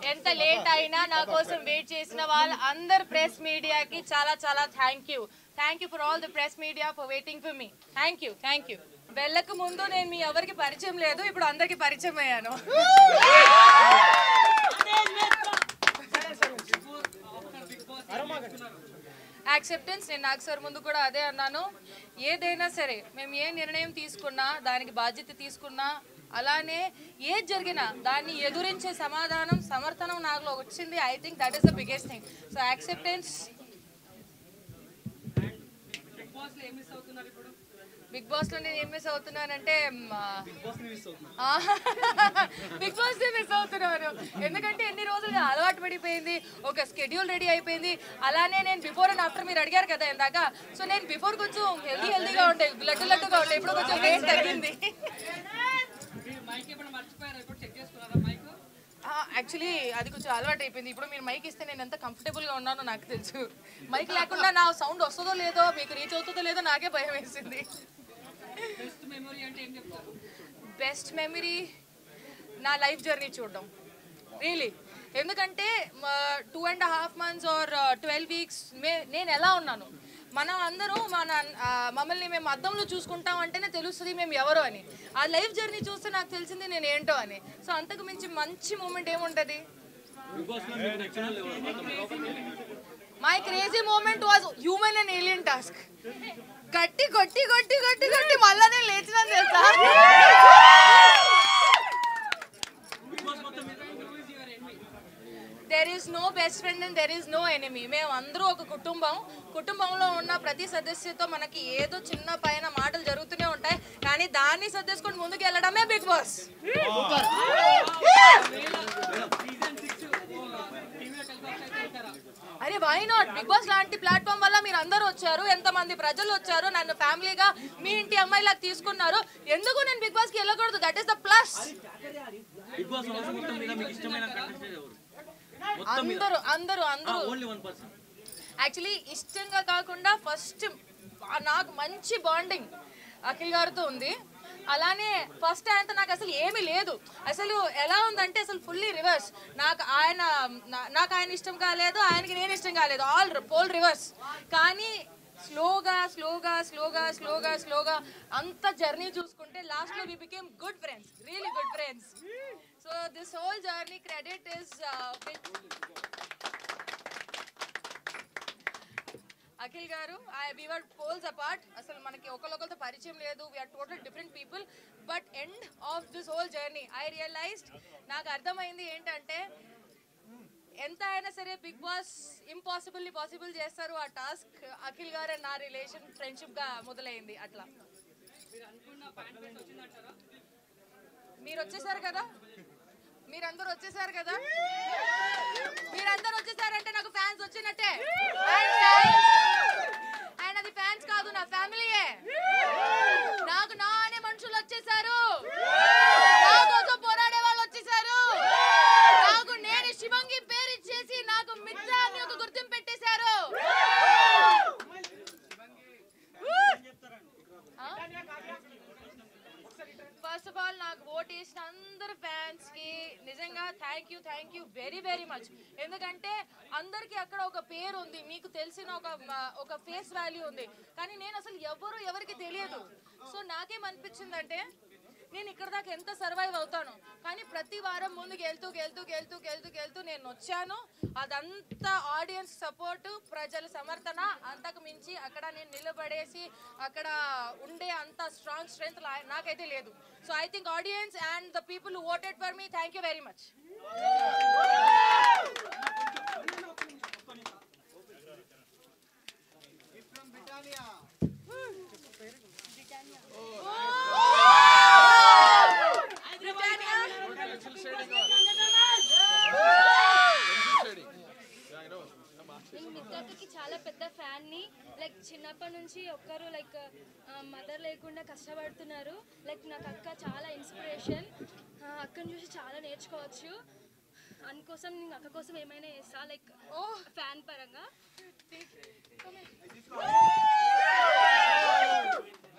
ఎంత లేట్ అయినా నా కోసం వెయిట్ చేసిన వాళ్ళ అందరు ప్రెస్ మీడియాకి చాలా చాలా thank you thank you for all the press media for waiting for me thank you thank you వెళ్ళక ముందు నేను మీ ఎవరికి పరిచయం లేదు ఇప్పుడు అందరికి పరిచయం అయ్యాను యాక్సెప్టెన్స్ నేను నాకు సార్ ముందు కూడా అదే అన్నాను ఏదైనా సరే మేము ఏ నిర్ణయం తీసుకున్నా దానికి బాధ్యత తీసుకున్నా అలానే ఏది జరిగినా దాన్ని ఎదురించే సమాధానం సమర్థనం నాలో వచ్చింది I think that is the biggest thing so acceptance Bigg Boss లో నేను ఏం మిస్ అవుతున్నానంటే బిగ్ బాస్ మిస్ అవుతున్నాను ఎందుకంటే ఎన్ని రోజులుగా అలవాటు పడిపోయింది ఒక స్కెడ్యూల్ రెడీ అయిపోయింది అలానే నేను బిఫోర్ అండ్ ఆఫ్టర్ మీరు అడిగారు కదా ఇందాక సో నేను బిఫోర్ కొంచెం హెల్దీ హెల్దీగా ఉంటాయి లడ్డు లడ్డుగా ఉంటాయి ఇప్పుడు కొంచెం వెయిట్ తగ్గింది యాక్చువల్లీ అది కొంచెం అలవాటు అయిపోయింది ఇప్పుడు మీరు మైక్ ఇస్తే నేను ఎంత కంఫర్టబుల్ గా ఉన్నానో నాకు తెలుసు మైక్ లేకుండా నా సౌండ్ వస్తుందో లేదో మీకు రీచ్ అవుతుందో లేదో నాకే భయం వేసింది బెస్ట్ మెమరీ నా లైఫ్ జర్నీ చూడడం రియలీ ఎందుకంటే two and half months or twelve weeks మే నేను ఎలా ఉన్నాను మనం అందరూ మన ఆ, మమ్మల్ని మేము అద్దంలో చూసుకుంటాం అంటేనే తెలుస్తుంది మేము ఎవరో అని ఆ లైఫ్ జర్నీ చూస్తే నాకు తెలిసింది నేను ఏంటో అని సో అంతకు మించి మంచి మూమెంట్ ఏముంటుంది my crazy moment was human and alien task గట్టి కొట్టి కొట్టి కొట్టి కొట్టి మళ్ళా నేను లేచినాను తెలుసా there is no best friend and there is no enemy మేము అందరూ ఒక కుటుంబం కుటుంబంలో ఉన్న ప్రతి సదస్యతో మనకి ఏదో చిన్న పైన మాటలు జరుగుతూనే ఉంటాయి కానీ దాన్ని సర్దేసుకొని ముందుకు వెళ్ళడమే బిగ్ బాస్ అరే వై నాట్ బిగ్ బాస్ లాంటి ప్లాట్ఫామ్ వల్ల మీరు అందరూ వచ్చారు ఎంతమంది ప్రజలు వచ్చారు నన్ను ఫ్యామిలీగా మీ ఇంటి అమ్మాయిలాగా తీసుకున్నారు ఎందుకు నేను బిగ్ బాస్ కి వెళ్ళకూడదు that is the plus Bigg Boss house మొత్తం మీద మీకు ఇష్టమైన కంటెస్టెంట్ ఎవరు అందరూ అందరూ అందరూ ఓన్లీ వన్ పర్సన్ యాక్చువల్లీ ఇష్టంగా కాకుండా ఫస్ట్ నాకు మంచి బాండింగ్ అఖిల్ గారితో ఉంది అలానే ఫస్ట్ ఆయనతో నాకు అసలు ఏమీ లేదు అసలు ఎలా ఉందంటే అసలు ఫుల్లీ రివర్స్ నాకు ఆయన నా- నాకు ఆయన ఇష్టం కాలేదు ఆయనకి నేను ఇష్టం కాలేదు ఆల్ పోల్ రివర్స్ కానీ స్లోగా స్లోగా స్లోగా స్లోగా స్లోగా అంత జర్నీ చూసుకుంటే లాస్ట్ లో we became good friends really good friends so this whole journey credit is Akhil గారు ఐ వర్ పోల్స్ అపార్ట్ అసలు మనకి ఒకరికొకరితో పరిచయం లేదు we are total different people but end of this whole journey I realised నాకు అర్థమైంది ఏంటంటే ఎంత అయినా సరే బిగ్ బాస్ ఇంపాసిబుల్ ని పాసిబుల్ చేస్తారు ఆ టాస్క్ అఖిల్ గారు అండ్ నా రిలేషన్ ఫ్రెండ్షిప్ గా మొదలైంది అట్లా మీరు వచ్చేసారు కదా మీరందరూ వచ్చేసారు కదా మీరందరూ వచ్చేసారంటే నాకు ఫ్యాన్స్ వచ్చినట్టే అండ్ అది ఫ్యాన్స్ కాదు నా ఫ్యామిలీయే నాకు నా అనే మనుషులు వచ్చేసారు నా కోసం పోరాడే వాళ్ళు వచ్చేసారు నాకు నేను శివంగి పేరు ఇచ్చేసి నాకు మిత్ర అని ఒక గుర్తింపు పెట్టేశారు ఫస్ట్ ఆఫ్ ఆల్ నాకు ఓట్ వేసిన అందరు ఫ్యాన్స్ కి నిజంగా thank you thank you very very much ఎందుకంటే అందరికి అక్కడ ఒక పేరు ఉంది మీకు తెలిసిన ఒక మ- ఒక ఫేస్ వాల్యూ ఉంది కానీ నేను అసలు ఎవరు ఎవరికి తెలియదు సో నాకేమనిపించిందంటే నేను ఇక్కడ దాకా ఎంత సర్వైవ్ అవుతాను కానీ ప్రతి వారం ముందుకు వెళ్తూ వెళ్తూ వెళ్తూ వెళ్తూ వెళ్తూ నేను వచ్చాను అదంతా ఆడియన్స్ సపోర్ట్ ప్రజల సమర్థన అంతకు మించి అక్కడ నేను నిలబడేసి అక్కడ ఉండే అంత స్ట్రాంగ్ స్ట్రెంగ్త్ నాకైతే లేదు so I think audience and the people voted for me thank you very much నేను మిత్రకి చాలా పెద్ద ఫ్యాన్ని లైక్ చిన్నప్పటి నుంచి ఒక్కరు లైక్ మదర్ లేకుండా కష్టపడుతున్నారు లైక్ నాకు అక్క చాలా ఇన్స్పిరేషన్ అక్కని చూసి చాలా నేర్చుకోవచ్చు అందుకోసం నేను అక్క కోసం ఏమైనా చేస్తా లైక్ ఫ్యాన్ పరంగా